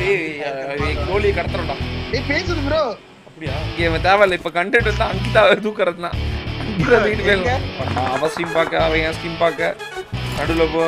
ஏய் கோழி கடத்துறோம்டா ஏய் பேசுது ப்ரோ அப்படியா இங்க இவன் தேவையில்ல இப்ப கண்டென்ட் வந்து அங்கிதா தூக்குறது தான் அங்கிதா வீட்டு போயிடலாம் அவன் ஸ்ட்ரீம் பார்க்க அவன் என் ஸ்ட்ரீம் பார்க்க நடுவுல போ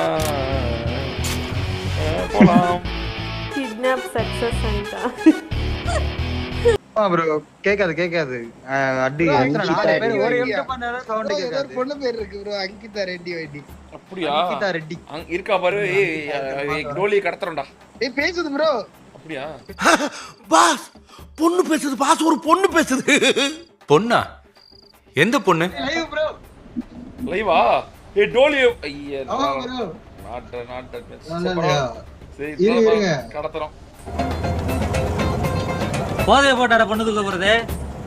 அஹ் போலாம் కిడ్నాప్ సక్సెస్ అంట ப்ரோ கேட்காது கேட்காது அஹ் அடி Bro, எத்தனை அங்கிதா நாலு பேர் ரெட்டி ஒரு வைங்க. எம்டி பண்ணாலும் சவுண்ட் Bro, ஏதோ ஒரு கேட்காது பொண்ணு பேர் இருக்கு ப்ரோ அங்கிதா ரெட்டி வைட்டி அப்படியா கீதா ரெட்டி அங்க இருக்கா பாரு ஏய் ஏய், கோழி கடத்துறோம்டா ஏய் பேசுது ப்ரோ அப்படியா பாஸ் பொண்ணு பேசுது பாஸ் ஒரு பொண்ணு பேசுது பொண்ணா எந்த பொண்ணு லைவ் ப்ரோ லைவா ஏய் டோலி ஐயா ஆமா ப்ரோ நாட்ட நாட்ட நல்லது. சரி இருங்க, இதோ இருங்க. கடத்துறோம் போதைய போட்டாட பொண்ணுக்கு போறது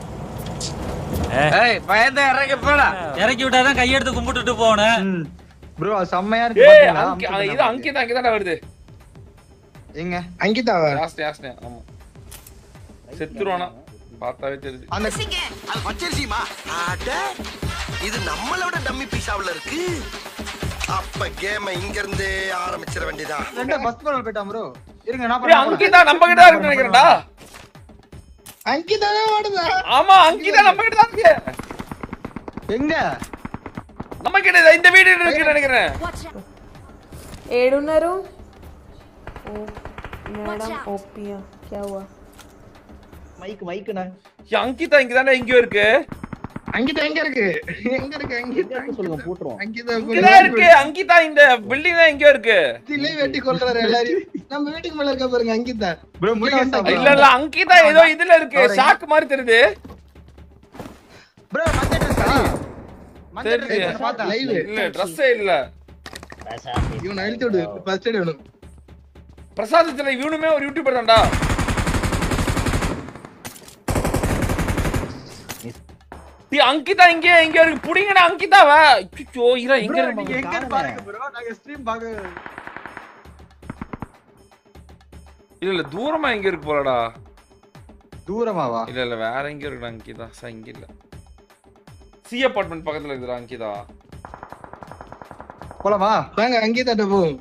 இறக்கி விட்டாதான் கையெடுத்து கும்பிட்டுட்டு போனேன் ப்ரோ செம்மையா இருக்கு ஏய் பாத்தீங்களா? அங்க அமுக்கு இது பண்ணாம. அங்கிதா அங்கிதாடா வருது எங்க அங்கிதாவா யாஸ்னே யாஸ்னே ஆமா செத்துருவானா பார்த்தாவே தெரியுது அந்த அது பச்சரிசிமா அட இது நம்மளை விட டம்மி பீஸாவுல இருக்கு அப்ப கேம இங்க இருந்தே ஆரம்பிச்சிட வேண்டியதா ரெண்டு பஸ் போல போயிட்டான் ப்ரோ இருங்க நான் ஏய் பண்ண அங்கிதா நம்ம கிட்ட தான் இருக்குன்னு நினைக்கிறேன்டா அங்கிதாவே ஓடுதா ஆமா அங்கிதா நம்ம கிட்ட தான் இருக்கு எங்க நம்ம கிட்ட தான் இந்த வீடு இருக்குன்னு நினைக்கிறேன் ఏడున్నారు ఓ మేడం ఓపియా క్యా హుआ மைக் மைக்குண்ணா ஏய், அங்கிதா இங்க தானே எங்கேயோ இருக்கு அங்கிதா எங்க இருக்கு எங்க இருக்கு அங்கிதா சொல்லுங்க போட்டுருவோம் அங்கிதா இங்கதான் இருக்கு அங்கிதா இந்த பில்டிங் தான் எங்கேயோ இருக்கு திலே வெட்டி கொல்றாரு எல்லாரையும் நம்ம வீட்டுக்கு மேல இருக்க பாருங்க அங்கிதா ப்ரோ முருகன் இல்ல இல்ல அங்கிதா ஏதோ இதுல இருக்கு ஷாக் மாதிரி தெரியுது ப்ரோ மஞ்சள் இருக்கா மஞ்சள் சரி. dress பார்த்தா லைவ் இல்ல ட்ரெஸ்ஸே இல்ல இவன் அழுத்தி விடு ஃபர்ஸ்ட் எய்ட் வேணும் பிரசாதத்துல இவனுமே ஒரு யூடியூபர் தான்டா டேய், அங்கிதா இங்க எங்க இருக்கு புடிங்கடா அங்கிதாவ அச்சோ இரா எங்க Bro, இருக்கு நீங்க எங்க இருந்து பாருங்க ப்ரோ நாங்க ஸ்ட்ரீம் பாக்க இல்ல இல்ல தூரமா எங்க இருக்கு போலடா தூரமாவா இல்ல இல்ல வேற எங்க இருக்குடா அங்கிதா சா இங்க இல்ல சி அபார்ட்மெண்ட் பக்கத்துல இருக்குடா அங்கிதா போலாமா வாங்க அங்கிதாட்ட போவோம்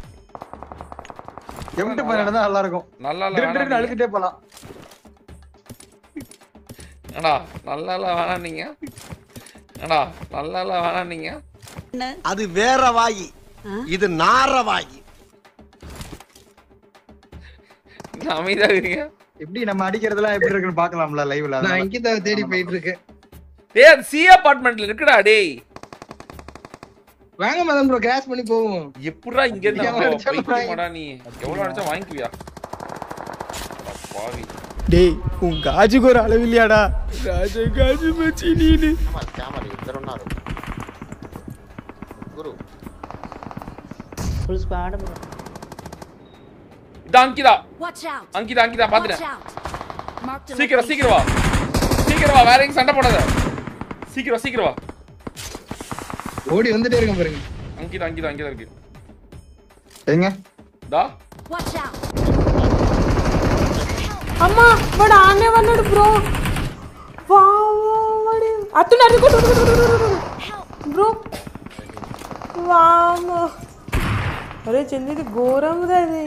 எம்டி பண்ண தான் நல்லா இருக்கும் நல்லா இல்ல திருட்டு வேணாம் அழுக்கிட்டே போலாம் அடா நல்லா இல்ல வேணாம் நீங்க அடா நல்லா இல்ல வேணாம் நீங்க அது வேற வாயி இது நார வாயி என்ன அமைதியா இருக்கீங்க எப்படி நம்ம அடிக்கிறதெல்லாம் எப்படி இருக்குன்னு பார்க்கலாம்ல லைவ்ல நான் அங்கிதாவை தேடி போயிட்டு இருக்கேன் டேய் அது சி அபார்ட்மெண்ட்ல இருக்குடா டேய் வாங்க மதன் ப்ரோ கிராஸ் பண்ணி போவோம் எப்படிடா இங்க இருந்து எவ்வளவு அவ்வளவு அடிச்சாலும் பைத்தியமாடா நீ எவ்வளவு அடிச்சா வாங்கிக்குவியா அட பாவி டேய் உன் காஜுக்கு ஒரு அளவு இல்லையாடா ராஜ காஜு மச்சி நீனு இது Ankita Watch out! Ankita Ankita Watch பாத்துட்டேன் out! Marked a சீக்கிரம் location. சீக்கிரம் வா சீக்கிரம் வா வேற எங்க சண்டை போடாத சீக்கிரம் சீக்கிரம் வா ஓடி வந்துட்டே இருக்கேன் பாருங்க அங்கிதா அங்கிதா அங்கிதா இருக்கு எங்க தா Watch out! అమ్మా వాడు ఆనే ఉన్నాడు బ్రో వాడు అత్తున్నాడు బ్రో వామో అరే చెందిది ఘోరముది అది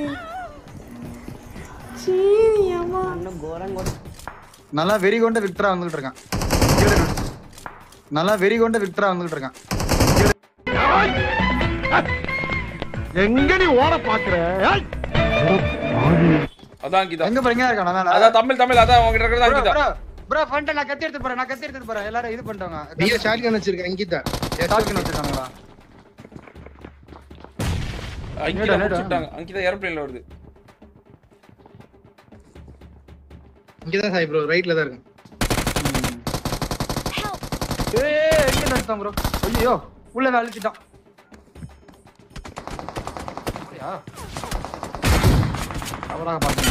చీ అమ్మా நல்லா வெறி கொண்ட விக்டரா வந்துகிட்டு இருக்கான் கீழே இரு. நல்லா வெறி கொண்ட விக்டரா வந்துகிட்டு இருக்கான் எங்க நீ ஓட பாக்குற அதான் அங்கிதா எங்க போறீங்க இருக்கான் மேல அதான் தமிழ் தமிழ் அதான் உங்ககிட்ட இருக்கிறது bro Ankita bro bro friend நான் கத்தி எடுத்து போறேன் நான் கத்தி எடுத்து போறேன் எல்லாரும் இது பண்ணிட்டாங்க நீங்க ஷார்ட் கன் வச்சிருக்கேன் அங்கிதா டால்கன் வச்சிருக்காங்களா அங்கிதா நேடா, நேடா. முடிச்சுட்டாங்க அங்கிதா ஏரோப்ளேன்ல வருது இங்கதான் சாய் ப்ரோ ரைட்ல தான் இருக்கேன் ஏய் எங்க நிறுத்தான் ப்ரோ ஐயோ உள்ள அழுத்திட்டான் அப்படியா அவராக பார்த்தேன்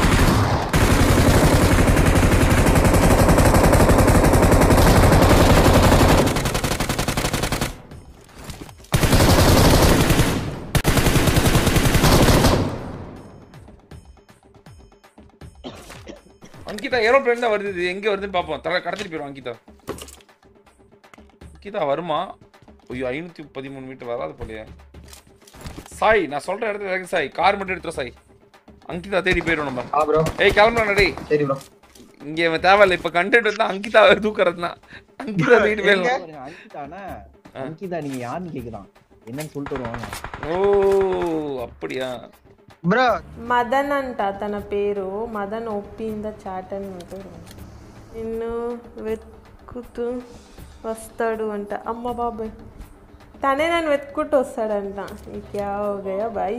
அங்கிதா ஏரோப்ளேன் தான் வருது இது எங்க வருதுன்னு பாப்போம் தலை கடத்திட்டு போயிடும் அங்கிதா அங்கிதா வருமா ஐயோ ஐநூத்தி பதிமூணு மீட்டர் வராது போலயே சாய் நான் சொல்ற இடத்துல இறங்கு சாய் கார் மட்டும் எடுத்துரும் சாய் அங்கிதா தேடி போயிடும் நம்ம ஆ ப்ரோ ஏய் கிளம்புறா டேய் சரி ப்ரோ இங்க இவன் தேவையில்ல இப்ப கண்டென்ட் வந்து அங்கிதாவை தூக்குறது தான் அங்கிதா தேடி போயிடலாம் அங்கிதானா அங்கிதா நீங்க யாருன்னு கேக்குதான் என்னன்னு சொல்லிட்டு வருவாங்க ఓ అప్పుడియా బ్రో మదన్ అంట తన పేరు మదన్ ఒప్పి ఇన్ ద చాట్ అని ఉంటాడు నిన్ను వెతుకుతూ వస్తాడు అంట అమ్మ బాబాయ్ తనే నన్ను వెతుక్కుంటూ వస్తాడంట ఈ క్యా హో గయా బాయ్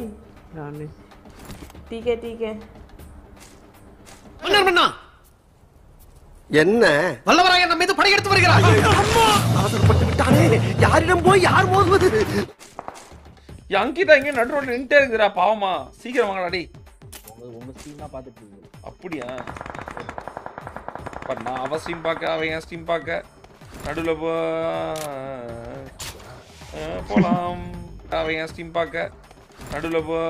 టీకే టీకే என்ன வல்லவராய நம்ம மீது படையெடுத்து வருகிறார் அவசரப்பட்டு விட்டானே யாரிடம் போய் யார் மோதுவது ఈ అంకిత ఇంకే నడు రోడ్ல நின்ட்டே இருக்குடா பாவமா சீக்கிரம் வாங்கடா டேய் உங்க உங்க ஸ்டீம் தான் பாத்துட்டு இருக்கீங்க அப்படியா பட் நான் அவ ஸ்ட்ரீம் பார்க்க அவன் என் ஸ்ட்ரீம் பார்க்க நடுவில் போ அஹ் போலாம் அவன் என் ஸ்ட்ரீம் பார்க்க நடுவில் போ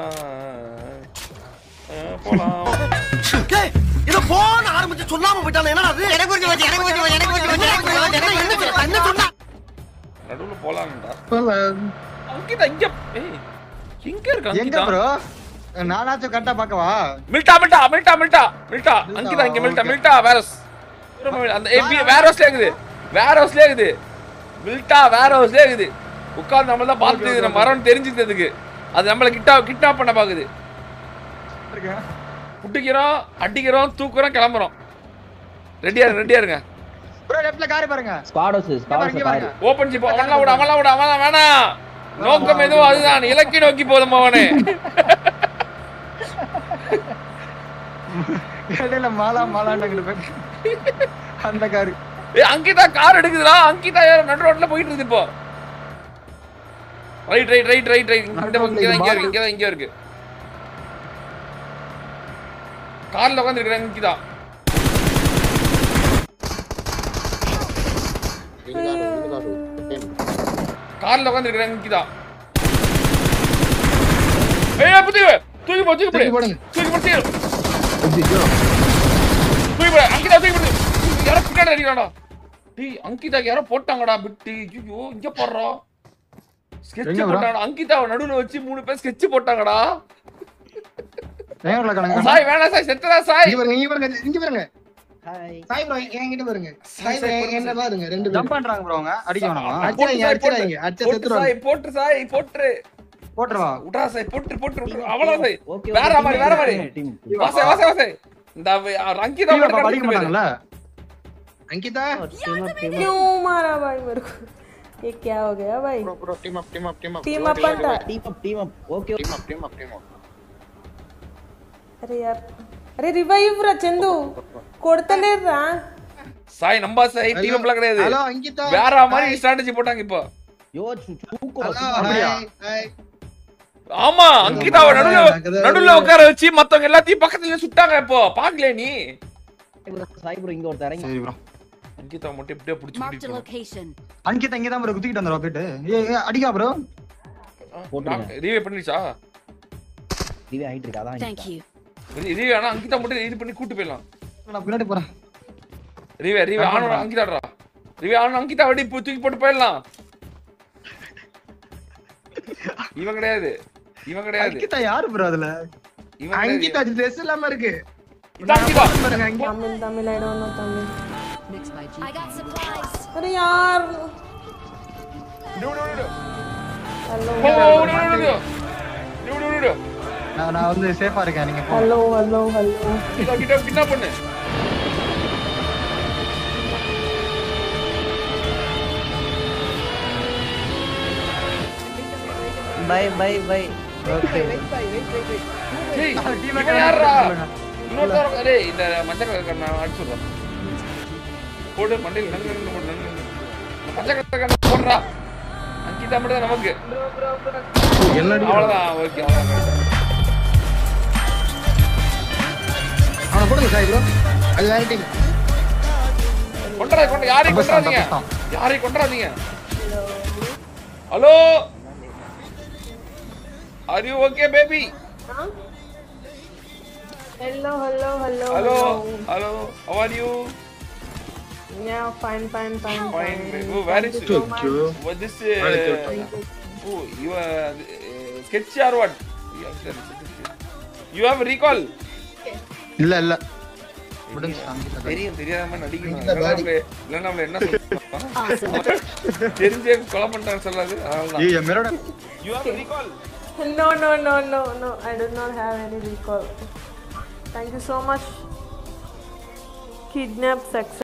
அஹ் போலாம் இத போன் ஆரம்பிச்சு சொல்லாம போயிட்டானே என்னடா அது எனக்கு புரிஞ்சு போச்சு எனக்கு புரிஞ்சு போச்சு எனக்கு புரிஞ்சு போச்சு எனக்கு புரிஞ்சு போச்சு என்ன சொன்னா என்ன சொன்னா நடுவில் போலாம்டா அங்கிதா இங்க ஏய் எங்க இருக்கு எங்க அங்கிதா ப்ரோ நானாச்சும் கரெக்டா பார்க்கவா மில்டா மில்டா மில்டா மில்டா மில்டா அங்கிதா இங்க மில்டா மில்டா வேரஸ் அந்த ஏபி வேரஸ்ல இருக்குது வேரஸ்ல இருக்குது மில்டா வேரஸ்ல இருக்குது உட்கார்ந்து நம்ம தான் பார்த்து நம்ம மரம் தெரிஞ்சுக்கிறதுக்கு அது நம்மள கிட்டா கிட்னாப் பண்ண பாக்குது புட்டிக்கிறோம் அடிக்கிறோம் தூக்குறோம் கிளம்புறோம் ரெடியா இருங்க ரெடியா இருங்க ப்ரோ லெஃப்ட்ல கார் பாருங்க ஸ்குவாடோஸ் ஸ்குவாடோஸ் இங்க பாரு பாருங்க ஓபன் ஜிப் அவன்லாம் விட அவன்லாம் விட அவன்லாம் வேணாம் நோக்கம் எதுவும் அதுதான் இலக்கை நோக்கி போதும் அவனே இடையில மாலா மாலான்னு போய் அந்த காரு ஏய் அங்கிதா கார் எடுக்குதுடா அங்கிதா யாரோ நடு ரோட்ல போயிட்டு இருக்குது இப்போ right right right right right இங்க இங்க இங்க இருக்கு இங்க இங்க இருக்கு கார்ல உட்கார்ந்து இருக்கிறாங்க அங்கிதா கார்ல உட்கார்ந்து இருக்கிறாங்க அங்கிதா ஏய் புத்தி தூக்கி போ தூக்கி தூக்கி போடு போடுங்க. தூக்கி போடு தூக்கி போடு அங்கிதா தூக்கி போடு யாரோ பின்னாடி அடிக்கிறாடா டேய் அங்கிதா யாரோ போட்டாங்கடா பிட்டு ஐயோ இங்க போடுறா ஸ்கெட்ச் எங்க bro? போட்டாங்கடா அங்கிதாவை நடுவுல வச்சு மூணு பேர் ஸ்கெட்ச் போட்டாங்கடா நேரில் கணக்கு சாய் வேணாம் சாய் செத்துறா சாய் இங்க பாருங்க இங்க பாருங்க இங்க பாருங்க ஹாய் சாய் ப்ரோ என்கிட்ட பாருங்க சாய் சாய், bro என்ன பாருங்க ரெண்டு பேரும் ஜம்ப் பண்றாங்க ப்ரோ அவங்க அடிக்க வேணாமா அடிச்சிடாங்க போட்டு சாய், அடிச்சிடாங்க அடிச்ச போட்டு செத்துருவாங்க சாய் போட்டு சாய் போட்டு போட்டுருவா விட்றா சாய் போட்டு போட்டு விட்ரு அவ்வளவு சாய் ஓகே வேற மாதிரி வேற மாதிரி டீம் வாசை வாசை வாசை இந்த அவ- அங்கிதா டீம் மட்டும் அடிக்க கடிக்க மாட்டாங்கல்ல अंकिता क्यों मारा भाई मेरे को ये क्या हो गया भाई bro team up team up team up team up अंटा team up team up okay team up team up team up अरे यार अरे रिवाइव रा चंदू కొడతలేదురా சாய் நம்பா சாய் டீம் அப்லாம் கிடையாது हेलो अंकिता வேற மாதிரி ஸ்ட்ராட்டஜி போட்டாங்க இப்போ யோ சூக்கோ हेलो அப்படியா? हाय हाय ஆமா அங்கிதாவை நடுவுல நடுவுல உட்கார வச்சு மத்தவங்க எல்லாத்தையும் பக்கத்துல சுட்டாங்க இப்போ பாக்கல நீ சாய் ப்ரோ இங்க ஒருத்தர் இறங்கி சரி ப்ரோ அங்கிதா மட்டும் இப்படியே புடிச்சு Marked a பிடிக்கணும் location. அன்கிட்ட இங்க தான் ப்ரோ குத்திக்கிட்டு வந்துடுவா போயிட்டு ஏ ஏ, அடிக்கா ப்ரோ போட்டுருங்க. ரீவே பண்ணிடுச்சா டிவி ஆயிட்டு இருக்கு அதான் Thank you. ரீவே ஆனா அங்கிதா மட்டும் இது பண்ணி கூட்டு போயிடலாம் நான் பின்னாடி போறேன் ரீவே ரீவே ஆனோட அங்கிதாடா ரீவே ஆனோட அங்கிதா வடி இப்போ தூக்கி போட்டு போயிடலாம் இவன் கிடையாது இவன் கிடையாது அன்கிட்ட யாரு ப்ரோ அதுல இவன் கிடையாது. अंकिता ड्रेस இல்லாம இருக்கு இதான் அங்கிதா பாருங்க அங்க Tamil Tamil I don't know Tamil Mixed by G. I got supplies. अरे यार டியூ டியூ டியூ हेलो ஓ ஓ டியூ டியூ டியூ டியூ டியூ டியூ நான் நான் வந்து சேஃபா இருக்கேன் நீங்க போங்க. हेलो हेलो हेलो கிட்ட கிட்ட கிட்ட பண்ணு பை பை பை ஓகே டேய் நான் team இவன் மேல யாருடா சொல்லுங்க. இன்னொருத்தர் டேய் இந்த மஞ்சள் கலர் நான் அடிச்சு விடுறேன் போடு மண்டையில் நங்கு நங்கு போடு நங்கு நங்கு இந்த பச்சை கலர் போடுறா அங்கிதா மட்டும் தான் நமக்கு என்ன அவ்வளவுதான் ஓகே அவ்வளவுதான் அவன போடுங்க சாய் ப்ரோ அது வேற டீம் கொண்டா கொண்ட யாரையும் தப்பிச்சிட்டான், கொண்டாதீங்க தப்பிச்சிட்டான். யாரையும் கொண்டாதீங்க hello are you okay baby hello hello hello hello hello how are you Yeah, fine, fine, fine, Fine. fine. Oh, where is Thank you? you so much. what this Very uh, oh you uh, sketch or what Yeah, sir, sketch. You have recall இல்ல இல்ல முடிஞ்சு அங்கிதா காலி. தெரியும் தெரியாம நடிக்கணும் இந்த இல்லைன்னா body. நம்மள- இல்லைன்னா நம்மள என்ன சொல்லுவான் தெரிஞ்சே கொலை பண்ணிட்டான்னு சொல்லாது அதனால ஏய் என் மேலோட you have recall No, no, no, no, no. I do not have any recall. Thank you so much. Kidnap success.